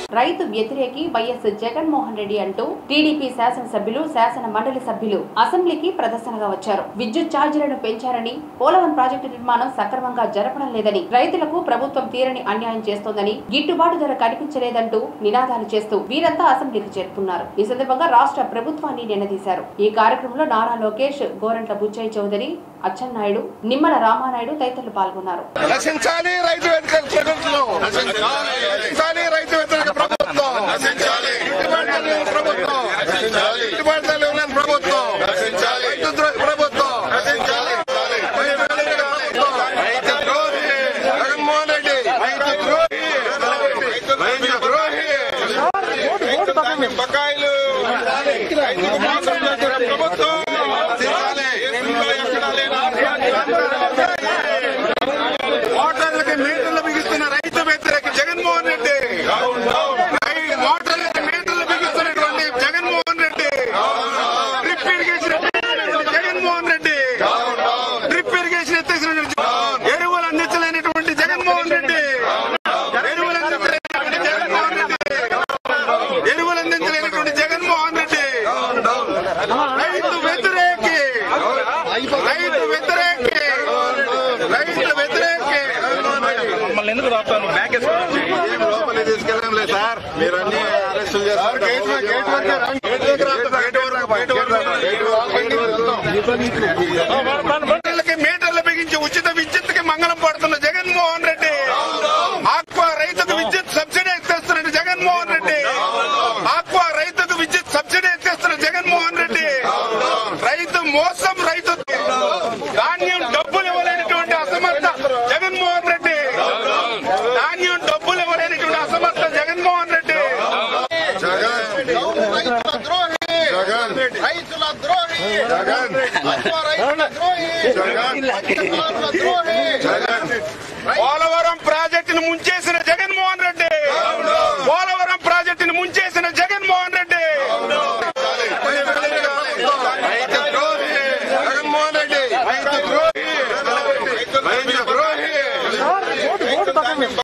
రైతు వ్యతిరేకి వైఎస్ జగన్మోహన్ రెడ్డి అంటూ టీడీపీ శాసనసభ్యులు శాసన మండలి సభ్యులు అసెంబ్లీకి ప్రదర్శనగా వచ్చారు విద్యుత్ ఛార్జీలను పెంచారని పోలవరం ప్రాజెక్టు నిర్మాణం సక్రమంగా జరపడం లేదని రైతులకు ప్రభుత్వం తీరని అన్యాయం చేస్తోందని గిట్టుబాటు ధర కనిపించలేదంటూ నినాదాలు చేస్తూ వీరంతా అసెంబ్లీకి చేరుకున్నారు ఈ సందర్భంగా రాష్ట్ర ప్రభుత్వాన్ని నిలదీశారు ఈ కార్యక్రమంలో నారా లోకేష్ గోరంట్ల బుచ్చయ్య చౌదరి అచ్చెన్నాయుడు నిమ్మల రామానాయుడు తదితరులు పాల్గొన్నారు నశించాలి రైతు వ్యతిరేక ప్రభుత్వం నశించాలి రైతు వ్యతిరేక ప్రభుత్వం గిట్టుబాటు ధరలు ఇవ్వని ప్రభుత్వం గిట్టుబాటు ధరలు ఇవ్వని ప్రభుత్వం రైతు ద్రోహి ప్రభుత్వం రైతు వ్యతిరేక ప్రభుత్వం. రైతు ద్రోహి జగన్మోహన్ రెడ్డి రైతు ద్రోహి రైతు ద్రోహి రైతు ధాన్యం బకాయిలు రైతుకు మోసం చేసిన ప్రభుత్వం దేశంలో ఎక్కడా లేని మోటార్లకి మీటర్లు బిగిస్తున్న రైతు వ్యతిరేక జగన్మోహన్ రెడ్డి రై- మోటార్లకి మీటర్లు బిగిస్తున్నటువంటి జగన్మోహన్ రెడ్డి డ్రిప్ ఇరిగేషన్ ఎత్తేసినటువంటి జగన్మోహన్ రెడ్డి డ్రిప్ ఇరిగేషన్ ఎత్తేసినటువంటి ఎరువులు అందించలేనటువంటి జగన్మోహన్ రెడ్డి ఎరువులు అందించలేనటువంటి జగన్మోహన్ రెడ్డి ఎరువులు అందించలేనటువంటి జగన్మోహన్ రెడ్డి రైతు వ్యతిరేకి రైతు వ్యతిరేకి రైతు వ్యతిరేకి మమ్మల్ని ఎందుకు రాస్తాను బ్యాక్ వేసుకోండి ఏం లోపలికి తీసుకెళ్ళడం లేదు సార్ మీరు అన్ని అరెస్టులు చేస్తారు గేట్ వరకు గేట్ వరకు రండి. గేట్ వరకు రాస్తాం. గేట్ వరకు గేట్ వరకు రాస్తాం. గేట్ వరకు మీటర్లకి మీటర్లు బిగించి ఉచిత విద్యుత్కి మంగళం పడుతున్న జగన్మోహన్ రెడ్డి ఆక్వా రైతుకు విద్యుత్ సబ్సిడీ ఎత్తేస్తున్న జగన్మోహన్ రెడ్డి ఆక్వా రైతుకు విద్యుత్ సబ్సిడీ ఎత్తేస్తున్న జగన్మోహన్ రెడ్డి రైతు మోసం రైతు ధాన్యం డబ్బులు ఇవ్వలేనటువంటి అసమర్థ జగన్మోహన్ రెడ్డి ధాన్యం డబ్బులు ఇవ్వలేనటువంటి అసమర్థ జగన్మోహన్ రెడ్డి రైతుల ద్రోహి రైతుల ద్రోహి జగన్ రైతుల ద్రోహి జగన్ ద్రోహి జగన్